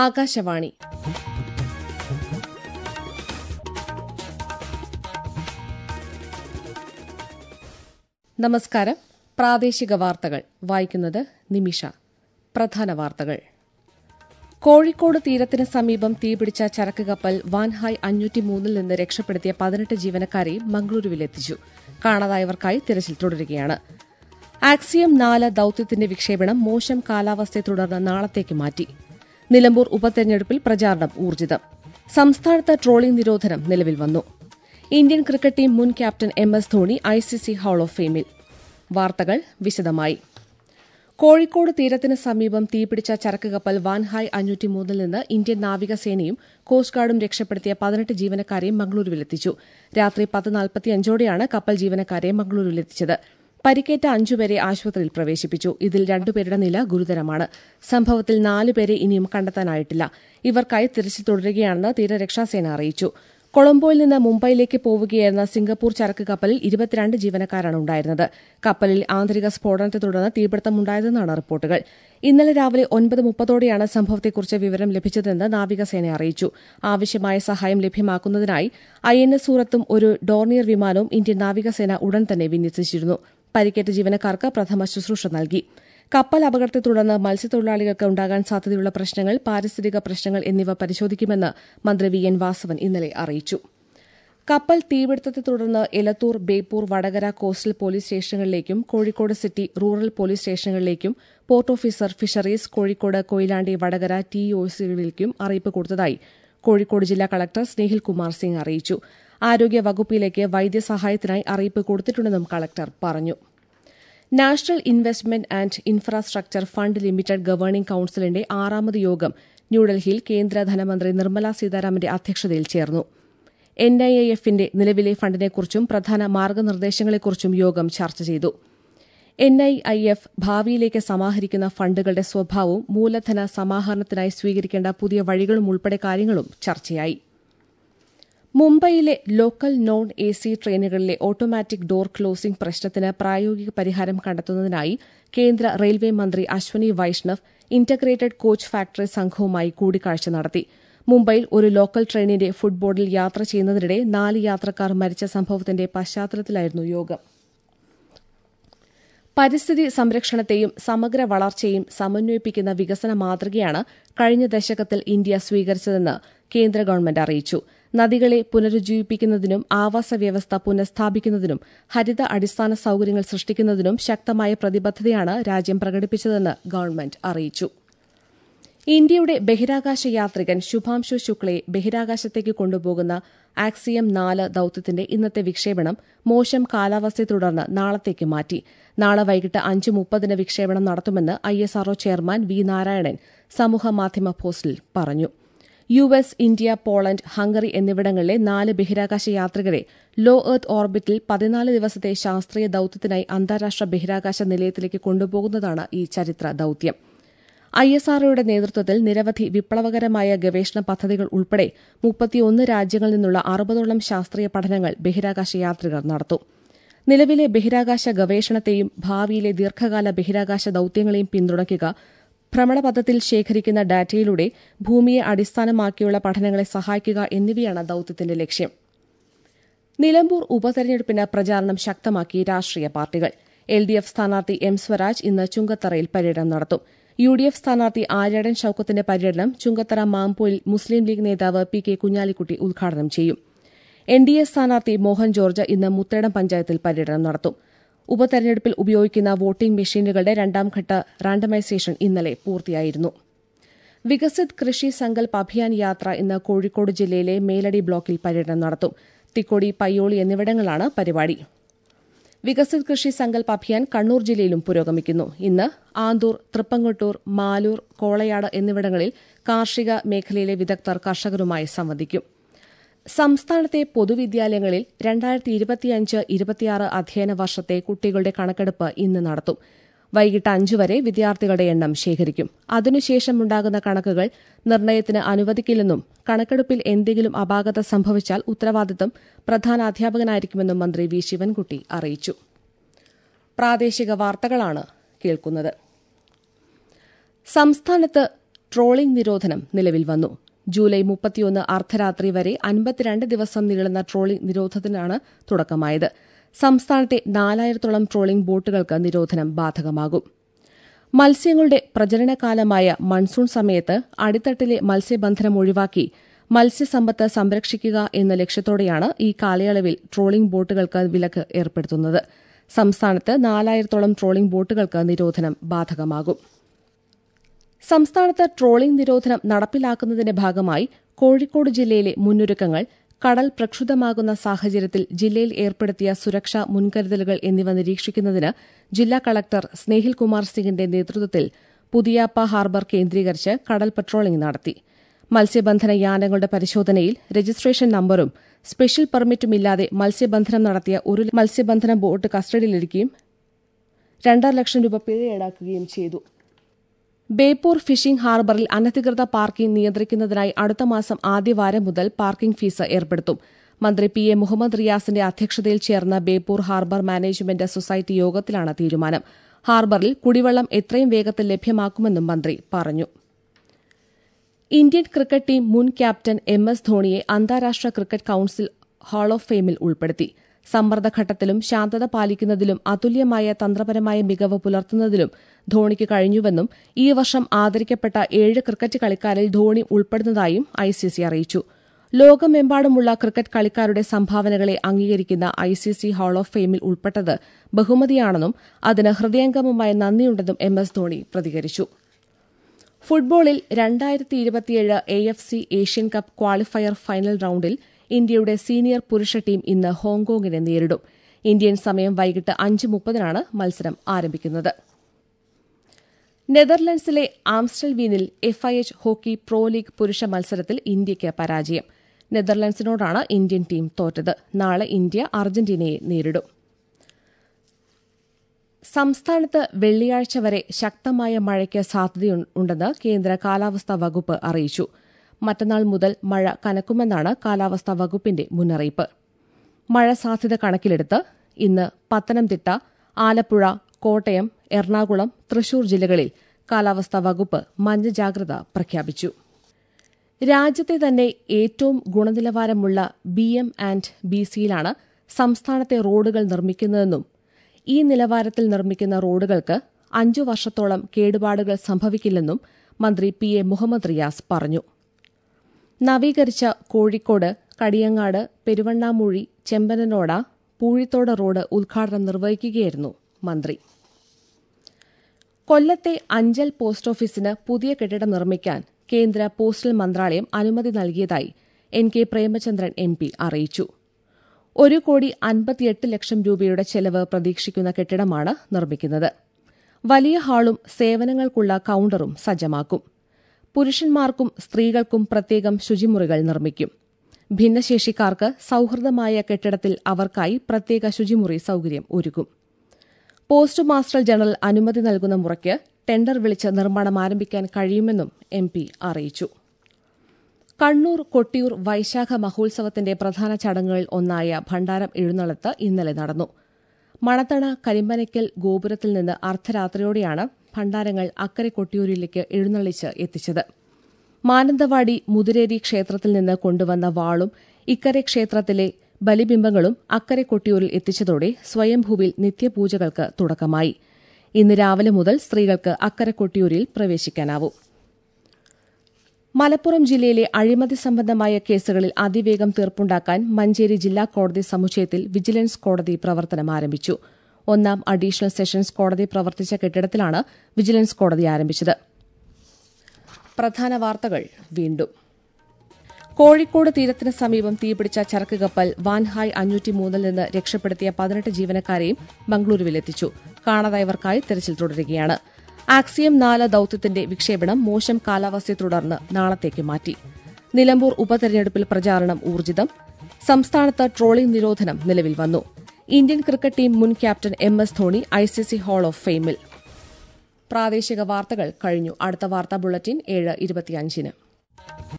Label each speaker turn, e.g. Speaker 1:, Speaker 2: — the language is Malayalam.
Speaker 1: ആകാശവാണി നമസ്കാരം പ്രാദേശിക വാർത്തകൾ വായിക്കുന്നത് നിമിഷ പ്രധാന വാർത്തകൾ കോഴിക്കോട് തീരത്തിന് സമീപം തീപിടിച്ച ചരക്ക് കപ്പൽ വാൻഹായ് അഞ്ഞൂറ്റിമൂന്നിൽ നിന്ന് രക്ഷപ്പെടുത്തിയ പതിനെട്ട് ജീവനക്കാരെ മംഗളൂരുവിലെത്തിച്ചു കാണാതായവർക്കായി തിരച്ചിൽ തുടരുകയാണ് ആക്സിയം നാല് ദൌത്യത്തിന്റെ വിക്ഷേപണം മോശം കാലാവസ്ഥയെ തുടർന്ന് നാളത്തേക്ക് മാറ്റി നിലമ്പൂർ ഉപതെരഞ്ഞെടുപ്പിൽ പ്രചാരണം ഊർജിതം സംസ്ഥാനത്ത് ട്രോളിംഗ് നിരോധനം നിലവിൽ വന്നു ഇന്ത്യൻ ക്രിക്കറ്റ് ടീം മുൻ captain M S Dhoni ICC hall of ഫെയിമിൽ വാർത്തകൾ വിശദമായി കോഴിക്കോട് തീരത്തിന് സമീപം തീപിടിച്ച ചരക്ക് കപ്പൽ വാൻഹായ് അഞ്ഞൂറ്റിമൂന്നിൽ നിന്ന് ഇന്ത്യൻ നാവികസേനയും കോസ്റ്റ് ഗാർഡും രക്ഷപ്പെടുത്തിയ പതിനെട്ട് ജീവനക്കാരെയും മംഗളൂരുവിലെത്തിച്ചു രാത്രി പത്ത് നാൽപ്പത്തിയഞ്ചോടെയാണ് കപ്പൽ ജീവനക്കാരെ മംഗളൂരുവിലെത്തിച്ചത് പരിക്കേറ്റ അഞ്ചുപേരെ ആശുപത്രിയിൽ പ്രവേശിപ്പിച്ചു ഇതിൽ രണ്ടുപേരുടെ നില ഗുരുതരമാണ് സംഭവത്തിൽ നാലുപേരെ ഇനിയും കണ്ടെത്താനായിട്ടില്ല ഇവർക്കായി തിരച്ചിൽ തുടരുകയാണെന്ന് തീരരക്ഷാസേന അറിയിച്ചു കൊളംബോയിൽ നിന്ന് മുംബൈയിലേക്ക് പോവുകയായിരുന്ന സിംഗപ്പൂർ ചരക്ക് കപ്പലിൽ ഇരുപത്തിരണ്ട് ജീവനക്കാരാണ് ഉണ്ടായിരുന്നത് കപ്പലിൽ ആന്തരിക സ്ഫോടനത്തെ തുടർന്ന് തീപിടുത്തമുണ്ടായതെന്നാണ് റിപ്പോർട്ടുകൾ ഇന്നലെ രാവിലെ ഒൻപത് മുപ്പതോടെയാണ് സംഭവത്തെക്കുറിച്ച് വിവരം ലഭിച്ചതെന്ന് നാവികസേന അറിയിച്ചു ആവശ്യമായ സഹായം ലഭ്യമാക്കുന്നതിനായി ഐ എൻ എസ് സൂറത്തും ഒരു ഡോർണിയർ വിമാനവും ഇന്ത്യൻ നാവികസേന ഉടൻ തന്നെ വിന്യസിച്ചിരുന്നു പരിക്കേറ്റ ജീവനക്കാർക്ക് പ്രഥമ ശുശ്രൂഷ നൽകി കപ്പൽ അപകടത്തെ തുടർന്ന് മത്സ്യത്തൊഴിലാളികൾക്ക് ഉണ്ടാകാൻ സാധ്യതയുള്ള പ്രശ്നങ്ങൾ പാരിസ്ഥിതിക പ്രശ്നങ്ങൾ എന്നിവ പരിശോധിക്കുമെന്ന് മന്ത്രി വി എൻ വാസവൻ ഇന്നലെ അറിയിച്ചു കപ്പൽ തീപിടുത്തത്തെ തുടർന്ന് എലത്തൂർ ബേപ്പൂർ വടകര കോസ്റ്റൽ പോലീസ് സ്റ്റേഷനുകളിലേക്കും കോഴിക്കോട് സിറ്റി റൂറൽ പോലീസ് സ്റ്റേഷനുകളിലേക്കും port officer fisheries Kozhikode Koyilandy Vadakara T ഒസികളിലേക്കും അറിയിപ്പ് കൊടുത്തതായി കോഴിക്കോട് ജില്ലാ കളക്ടർ സ്നേഹിൽ കുമാർ സിംഗ് അറിയിച്ചു ആരോഗ്യ വകുപ്പിലേക്ക് വൈദ്യസഹായത്തിനായി അറിയിപ്പ് കൊടുത്തിട്ടുണ്ടെന്നും കളക്ടർ പറഞ്ഞു national investment and infrastructure fund limited governing കൌൺസിലിന്റെ ആറാമത് യോഗം ന്യൂഡൽഹിയിൽ കേന്ദ്ര ധനമന്ത്രി നിർമ്മല സീതാരാമന്റെ അധ്യക്ഷതയിൽ ചേർന്നു എൻ ഐ എ എഫിന്റെ നിലവിലെ ഫണ്ടിനെക്കുറിച്ചും പ്രധാന മാർഗനിർദ്ദേശങ്ങളെക്കുറിച്ചും യോഗം ചർച്ച ചെയ്തു എൻ ഐ ഐ എഫ് ഭാവിയിലേക്ക് സമാഹരിക്കുന്ന ഫണ്ടുകളുടെ സ്വഭാവവും മൂലധന സമാഹരണത്തിനായി സ്വീകരിക്കേണ്ട പുതിയ വഴികളും ഉൾപ്പെടെ കാര്യങ്ങളും ചർച്ചയായി മുംബൈയിലെ ലോക്കൽ നോൺ എ സി ട്രെയിനുകളിലെ ഓട്ടോമാറ്റിക് ഡോർ ക്ലോസിംഗ് പ്രശ്നത്തിന് പ്രായോഗിക പരിഹാരം കണ്ടെത്തുന്നതിനായി കേന്ദ്ര റെയിൽവേ മന്ത്രി Ashwini Vaishnaw integrated coach factory സംഘവുമായി കൂടിക്കാഴ്ച നടത്തി മുംബൈയിൽ ഒരു ലോക്കൽ ട്രെയിനിന്റെ ഫുട്ബോർഡിൽ യാത്ര ചെയ്യുന്നതിനിടെ നാല് യാത്രക്കാർ മരിച്ച സംഭവത്തിന്റെ പശ്ചാത്തലത്തിലായിരുന്നു യോഗം പരിസ്ഥിതി സംരക്ഷണത്തെയും സമഗ്ര വളർച്ചയെയും സമന്വയിപ്പിക്കുന്ന വികസന മാതൃകയാണ് കഴിഞ്ഞ ദശകത്തിൽ ഇന്ത്യ സ്വീകരിച്ചതെന്ന് കേന്ദ്ര ഗവൺമെന്റ് അറിയിച്ചു നദികളെ പുനരുജ്ജീവിപ്പിക്കുന്നതിനും ആവാസ വ്യവസ്ഥ പുനഃസ്ഥാപിക്കുന്നതിനും ഹരിത അടിസ്ഥാന സൌകര്യങ്ങൾ സൃഷ്ടിക്കുന്നതിനും ശക്തമായ പ്രതിബദ്ധതയാണ് രാജ്യം പ്രകടിപ്പിച്ചതെന്ന് ഗവൺമെന്റ് അറിയിച്ചു ഇന്ത്യയുടെ ബഹിരാകാശ യാത്രികൻ ശുഭാംശു ശുക്ലയെ ബഹിരാകാശത്തേക്ക് കൊണ്ടുപോകുന്ന ആക്സിയം നാല് ദൌത്യത്തിന്റെ ഇന്നത്തെ വിക്ഷേപണം മോശം കാലാവസ്ഥയെ തുടർന്ന് നാളത്തേക്ക് മാറ്റി നാളെ വൈകിട്ട് അഞ്ച് മുപ്പതിന് വിക്ഷേപണം നടത്തുമെന്ന് ഐഎസ്ആർഒ ചെയർമാൻ വി നാരായണൻ സമൂഹമാധ്യമ പോസ്റ്റിൽ പറഞ്ഞു U S India Poland Hungary എന്നിവിടങ്ങളിലെ നാല് ബഹിരാകാശ യാത്രികരെ ലോ എർത്ത് ഓർബിറ്റിൽ പതിനാല് ദിവസത്തെ ശാസ്ത്രീയ ദൌത്യത്തിനായി അന്താരാഷ്ട്ര ബഹിരാകാശ നിലയത്തിലേക്ക് കൊണ്ടുപോകുന്നതാണ് ഈ ചരിത്ര ദൌത്യം ഐ എസ് ആർഒയുടെ നേതൃത്വത്തിൽ നിരവധി വിപ്ലവകരമായ ഗവേഷണ പദ്ധതികൾ ഉൾപ്പെടെ മുപ്പത്തിയൊന്ന് രാജ്യങ്ങളിൽ നിന്നുള്ള അറുപതോളം ശാസ്ത്രീയ പഠനങ്ങൾ ബഹിരാകാശ യാത്രികർ നടത്തും നിലവിലെ ബഹിരാകാശ ഗവേഷണത്തെയും ഭാവിയിലെ ദീർഘകാല ബഹിരാകാശ ദൌത്യങ്ങളെയും പിന്തുണയ്ക്കുക ഭ്രമണപഥത്തിൽ ശേഖരിക്കുന്ന ഡാറ്റയിലൂടെ ഭൂമിയെ അടിസ്ഥാനമാക്കിയുള്ള പഠനങ്ങളെ സഹായിക്കുക എന്നിവയാണ് ദൌത്യത്തിന്റെ ലക്ഷ്യം നിലമ്പൂർ ഉപതെരഞ്ഞെടുപ്പിന് പ്രചാരണം ശക്തമാക്കി രാഷ്ട്രീയ പാർട്ടികൾ എൽ ഡി എഫ് സ്ഥാനാർത്ഥി എം സ്വരാജ് ഇന്ന് ചുങ്കത്തറയിൽ പര്യടനം നടത്തും യു ഡി എഫ് സ്ഥാനാർത്ഥി ആര്യാടൻ ഷൌക്കത്തിന്റെ പര്യടനം ചുങ്കത്തറ മാംപോയിൽ മുസ്ലിം ലീഗ് നേതാവ് പി കെ കുഞ്ഞാലിക്കുട്ടി ഉദ്ഘാടനം ചെയ്യും എൻ ഡി എ സ്ഥാനാർത്ഥി മോഹൻ ജോർജ് ഇന്ന് മുത്തേടം പഞ്ചായത്തിൽ പര്യടനം നടത്തും ഉപതെരഞ്ഞെടുപ്പിൽ ഉപയോഗിക്കുന്ന വോട്ടിംഗ് മെഷീനുകളുടെ രണ്ടാംഘട്ട റാൻഡമൈസേഷൻ ഇന്നലെ പൂർത്തിയായിരുന്നു വികസിത് കൃഷി സങ്കൽപ് അഭിയാൻ യാത്ര ഇന്ന് കോഴിക്കോട് ജില്ലയിലെ മേലടി ബ്ലോക്കിൽ പര്യടനം നടത്തും തിക്കോടി പയ്യോളി എന്നിവിടങ്ങളാണ് പരിപാടി വികസിത് കൃഷി സങ്കൽപ് അഭിയാൻ കണ്ണൂർ ജില്ലയിലും പുരോഗമിക്കുന്നു ഇന്ന് ആന്തൂർ തൃപ്പങ്ങോട്ടൂർ മാലൂർ കോളയാട് എന്നിവിടങ്ങളിൽ കാർഷിക മേഖലയിലെ വിദഗ്ധർ കർഷകരുമായി സംവദിക്കും സംസ്ഥാനത്തെ പൊതുവിദ്യാലയങ്ങളിൽ രണ്ടായിരത്തി ഇരുപത്തിയഞ്ച് ഇരുപത്തിയാറ് അധ്യയന വർഷത്തെ കുട്ടികളുടെ കണക്കെടുപ്പ് ഇന്ന് നടത്തും വൈകിട്ട് അഞ്ചു വരെ വിദ്യാർത്ഥികളുടെ എണ്ണം ശേഖരിക്കും അതിനുശേഷമുണ്ടാകുന്ന കണക്കുകൾ നിർണയത്തിന് അനുവദിക്കില്ലെന്നും കണക്കെടുപ്പിൽ എന്തെങ്കിലും അപാകത സംഭവിച്ചാൽ ഉത്തരവാദിത്തം പ്രധാന അധ്യാപകനായിരിക്കുമെന്നും മന്ത്രി വി ശിവൻകുട്ടി അറിയിച്ചു പ്രാദേശിക വാർത്തകളാണ് കേൾക്കുന്നത് സംസ്ഥാനത്ത് ട്രോളിംഗ് നിരോധനം നിലവിൽ വന്നു ജൂലൈ മുപ്പത്തിയൊന്ന് അർദ്ധരാത്രി വരെ അൻപത്തിരണ്ട് ദിവസം നീളുന്ന ട്രോളിംഗ് നിരോധനത്തിനാണ് തുടക്കമായത് സംസ്ഥാനത്തെ നാലായിരത്തോളം ട്രോളിംഗ് ബോട്ടുകൾക്ക് നിരോധനം ബാധകമാകും മത്സ്യങ്ങളുടെ പ്രജനനകാലമായ മൺസൂൺ സമയത്ത് അടിത്തട്ടിലെ മത്സ്യബന്ധനം ഒഴിവാക്കി മത്സ്യസമ്പത്ത് സംരക്ഷിക്കുക എന്ന ലക്ഷ്യത്തോടെയാണ് ഈ കാലയളവിൽ ട്രോളിംഗ് ബോട്ടുകൾക്ക് വിലക്ക് ഏർപ്പെടുത്തുന്നത് സംസ്ഥാനത്ത് നാലായിരത്തോളം ട്രോളിംഗ് ബോട്ടുകൾക്ക് നിരോധനം ബാധകമാകും സംസ്ഥാനത്ത് ട്രോളിംഗ് നിരോധനം നടപ്പിലാക്കുന്നതിന്റെ ഭാഗമായി കോഴിക്കോട് ജില്ലയിലെ മുന്നൊരുക്കങ്ങൾ കടൽ പ്രക്ഷുബ്ധമാകുന്ന സാഹചര്യത്തിൽ ജില്ലയിൽ ഏർപ്പെടുത്തിയ സുരക്ഷാ മുൻകരുതലുകൾ എന്നിവ നിരീക്ഷിക്കുന്നതിന് ജില്ലാ കളക്ടർ സ്നേഹിൽ കുമാർ സിംഗിന്റെ നേതൃത്വത്തിൽ പുതിയാപ്പ ഹാർബർ കേന്ദ്രീകരിച്ച് കടൽ പട്രോളിംഗ് നടത്തി മത്സ്യബന്ധന യാനങ്ങളുടെ പരിശോധനയിൽ രജിസ്ട്രേഷൻ നമ്പറും സ്പെഷ്യൽ പെർമിറ്റുമില്ലാതെ മത്സ്യബന്ധനം നടത്തിയ ഒരു മത്സ്യബന്ധന ബോട്ട് കസ്റ്റഡിയിലിരിക്കുകയും രണ്ടര ലക്ഷം രൂപ പിഴ ഈടാക്കുകയും ചെയ്തു ബേപ്പൂർ ഫിഷിംഗ് ഹാർബറിൽ അനധികൃത പാർക്കിംഗ് നിയന്ത്രിക്കുന്നതിനായി അടുത്ത മാസം ആദ്യവാരം മുതൽ പാർക്കിംഗ് ഫീസ് ഏർപ്പെടുത്തും മന്ത്രി പി എ മുഹമ്മദ് റിയാസിന്റെ അധ്യക്ഷതയിൽ ചേർന്ന ബേപ്പൂർ ഹാർബർ മാനേജ്മെന്റ് സൊസൈറ്റി യോഗത്തിലാണ് തീരുമാനം ഹാർബറിൽ കുടിവെള്ളം എത്രയും വേഗത്തിൽ ലഭ്യമാക്കുമെന്നും മന്ത്രി പറഞ്ഞു ഇന്ത്യൻ ക്രിക്കറ്റ് ടീം മുൻ ക്യാപ്റ്റൻ എം എസ് ധോണിയെ അന്താരാഷ്ട്ര ക്രിക്കറ്റ് കൌൺസിൽ ഹാൾ ഓഫ് ഫെയിമിൽ ഉൾപ്പെടുത്തി സമ്മർദ്ദഘട്ടത്തിലും ശാന്തത പാലിക്കുന്നതിലും അതുല്യമായ തന്ത്രപരമായ മികവ് പുലർത്തുന്നതിലും ധോണിക്ക് കഴിഞ്ഞുവെന്നും ഈ വർഷം ആദരിക്കപ്പെട്ട ഏഴ് ക്രിക്കറ്റ് കളിക്കാരിൽ ധോണി ഉൾപ്പെടുന്നതായും ഐസിസി അറിയിച്ചു ലോകമെമ്പാടുമുള്ള ക്രിക്കറ്റ് കളിക്കാരുടെ സംഭാവനകളെ അംഗീകരിക്കുന്ന ഐസിസി ഹാൾ ഓഫ് ഫെയിമിൽ ഉൾപ്പെട്ടത് ബഹുമതിയാണെന്നും അതിന് ഹൃദയംഗമമായ നന്ദിയുണ്ടെന്നും എം എസ് ധോണി പ്രതികരിച്ചു ഫുട്ബോളിൽ രണ്ടായിരത്തി ഇരുപത്തിയേഴ് A F C Asian cup qualifier final റൌണ്ടിൽ ഇന്ത്യയുടെ സീനിയർ പുരുഷ ടീം ഇന്ന് ഹോങ്കോങ്ങിനെ നേരിടും ഇന്ത്യൻ സമയം വൈകിട്ട് അഞ്ച് മുപ്പതിനാണ് മത്സരം ആരംഭിക്കുന്നത് നെതർലൻഡ്സിലെ ആംസ്റ്റൽവീനിൽ എഫ്ഐഎച്ച് ഹോക്കി പ്രോ ലീഗ് പുരുഷ മത്സരത്തിൽ ഇന്ത്യയ്ക്ക് പരാജയം നെതർലൻഡ്സിനോടാണ് ഇന്ത്യൻ ടീം തോറ്റത് നാളെ ഇന്ത്യ അർജന്റീനയെ നേരിടും സംസ്ഥാനത്ത് വെള്ളിയാഴ്ച വരെ ശക്തമായ മഴയ്ക്ക് സാധ്യതയുണ്ടെന്ന് കേന്ദ്ര കാലാവസ്ഥാ വകുപ്പ് അറിയിച്ചു മറ്റന്നാൾ മുതൽ മഴ കനക്കുമെന്നാണ് കാലാവസ്ഥാ വകുപ്പിന്റെ മുന്നറിയിപ്പ് മഴ സാധ്യത കണക്കിലെടുത്ത് ഇന്ന് പത്തനംതിട്ട ആലപ്പുഴ കോട്ടയം എറണാകുളം തൃശൂർ ജില്ലകളിൽ കാലാവസ്ഥാ വകുപ്പ് മഞ്ഞ ജാഗ്രത പ്രഖ്യാപിച്ചു രാജ്യത്തെ തന്നെ ഏറ്റവും ഗുണനിലവാരമുള്ള ബി എം ആൻഡ് ബി സിയിലാണ് സംസ്ഥാനത്തെ റോഡുകൾ നിർമ്മിക്കുന്നതെന്നും ഈ നിലവാരത്തിൽ നിർമ്മിക്കുന്ന റോഡുകൾക്ക് അഞ്ചു വർഷത്തോളം കേടുപാടുകൾ സംഭവിക്കില്ലെന്നും മന്ത്രി പി എ മുഹമ്മദ് റിയാസ് പറഞ്ഞു നവീകരിച്ച കോഴിക്കോട് കടിയങ്ങാട് പെരുവണ്ണാമൂഴി ചെമ്പനനോട പൂഴിത്തോട് റോഡ് ഉദ്ഘാടനം നിർവഹിക്കുകയായിരുന്നു മന്ത്രി കൊല്ലത്തെ അഞ്ചൽ പോസ്റ്റ് ഓഫീസിന് പുതിയ കെട്ടിടം നിർമ്മിക്കാൻ കേന്ദ്ര പോസ്റ്റൽ മന്ത്രാലയം അനുമതി നൽകിയതായി N K Premachandran M P അറിയിച്ചു ഒരു കോടി അൻപത്തിയെട്ട് ലക്ഷം രൂപയുടെ ചെലവ് പ്രതീക്ഷിക്കുന്ന കെട്ടിടമാണ് നിർമ്മിക്കുന്നത് വലിയ ഹാളും സേവനങ്ങൾക്കുള്ള കൌണ്ടറും സജ്ജമാക്കും പുരുഷന്മാർക്കും സ്ത്രീകൾക്കും പ്രത്യേകം ശുചിമുറികൾ നിർമ്മിക്കും ഭിന്നശേഷിക്കാർക്ക് സൌഹൃദമായ കെട്ടിടത്തിൽ അവർക്കായി പ്രത്യേക ശുചിമുറി സൌകര്യം ഒരുക്കും പോസ്റ്റ് മാസ്റ്റർ ജനറൽ അനുമതി നൽകുന്ന മുറയ്ക്ക് ടെൻഡർ വിളിച്ച് നിർമ്മാണം ആരംഭിക്കാൻ കഴിയുമെന്നും എം പി അറിയിച്ചു കണ്ണൂർ കൊട്ടിയൂർ വൈശാഖ മഹോത്സവത്തിന്റെ പ്രധാന ചടങ്ങുകളിൽ ഒന്നായ ഭണ്ഡാരം എഴുന്നള്ളത്ത് ഇന്നലെ നടന്നു മണത്തണ കരിമ്പനയ്ക്കൽ ഗോപുരത്തിൽ നിന്ന് അർദ്ധരാത്രിയോടെയാണ് ഭണ്ഡാരങ്ങൾ അക്കരെ കൊട്ടിയൂരിലേക്ക് എഴുന്നള്ളിച്ച് എത്തിച്ചത് മാനന്തവാടി മുതിരേരി ക്ഷേത്രത്തിൽ നിന്ന് കൊണ്ടുവന്ന വാളും ഇക്കരെ ക്ഷേത്രത്തിലെ ബലിബിംബങ്ങളും അക്കരെ കൊട്ടിയൂരിൽ എത്തിച്ചതോടെ സ്വയംഭൂവിൽ നിത്യപൂജകൾക്ക് തുടക്കമായി ഇന്ന് രാവിലെ മുതൽ സ്ത്രീകൾക്ക് അക്കരെ കൊട്ടിയൂരിൽ പ്രവേശിക്കാനാവും മലപ്പുറം ജില്ലയിലെ അഴിമതി സംബന്ധമായ കേസുകളിൽ അതിവേഗം തീർപ്പുണ്ടാക്കാൻ മഞ്ചേരി ജില്ലാ കോടതി സമുച്ചയത്തിൽ വിജിലൻസ് കോടതി പ്രവർത്തനം ആരംഭിച്ചു ഒന്നാം അഡീഷണൽ സെഷൻസ് കോടതി പ്രവർത്തിച്ച കെട്ടിടത്തിലാണ് വിജിലൻസ് കോടതി ആരംഭിച്ചത് പ്രധാന വാർത്തകൾ വീണ്ടും കോഴിക്കോട് തീരത്തിന് സമീപം തീപിടിച്ച ചരക്ക് കപ്പൽ വാൻഹായ് അഞ്ഞൂറ്റിമൂന്നിൽ നിന്ന് രക്ഷപ്പെടുത്തിയ പതിനെട്ട് ജീവനക്കാരെയും ബംഗളൂരുവിലെത്തിച്ചു കാണാതായവർക്കായി തെരച്ചിൽ തുടരുകയാണ് ആക്സിയം നാല് ദൌത്യത്തിന്റെ വിക്ഷേപണം മോശം കാലാവസ്ഥയെ തുടർന്ന് നാളത്തേക്ക് മാറ്റി നിലമ്പൂർ ഉപതെരഞ്ഞെടുപ്പിൽ പ്രചാരണം ഊർജിതം സംസ്ഥാനത്ത് ട്രോളിംഗ് നിരോധനം നിലവിൽ വന്നു ഇന്ത്യൻ ക്രിക്കറ്റ് ടീം മുൻ captain M S Dhoni ICC hall of ഫെയിമിൽ പ്രാദേശിക വാർത്തകൾ കഴിഞ്ഞു അടുത്ത വാർത്താ ബുള്ളറ്റിൻ ഏഴ് ഇരുപത്തിയഞ്ചിന്